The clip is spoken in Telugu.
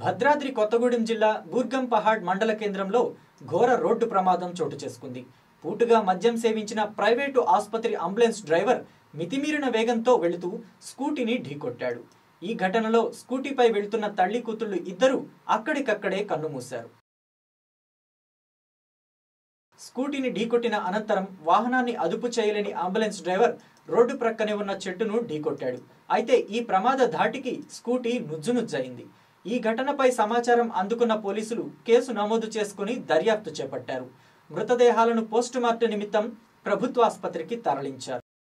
భద్రాద్రి కొత్తగూడెం జిల్లా బూర్గం పహాడ్ మండల కేంద్రంలో ఘోర రోడ్డు ప్రమాదం చోటు చేసుకుంది పూటుగా మద్యం సేవించిన ప్రైవేటు ఆసుపత్రి అంబులెన్స్ డ్రైవర్ మితిమీరిన వేగంతో వెళుతూ స్కూటీని ఢీకొట్టాడు ఈ ఘటనలో స్కూటీపై వెళ్తున్న తల్లి కూతుళ్లు ఇద్దరూ అక్కడికక్కడే కన్నుమూశారు స్కూటీని ఢీకొట్టిన అనంతరం వాహనాన్ని అదుపు చేయలేని అంబులెన్స్ డ్రైవర్ రోడ్డు ప్రక్కనే ఉన్న చెట్టును ఢీకొట్టాడు అయితే ఈ ప్రమాద ధాటికి స్కూటీ నుజ్జునుజ్జయింది ఈ ఘటనపై సమాచారం అందుకున్న పోలీసులు కేసు నమోదు చేసుకుని దర్యాప్తు చేపట్టారు మృతదేహాలను పోస్టుమార్టం నిమిత్తం ప్రభుత్వాసుపత్రికి తరలించారు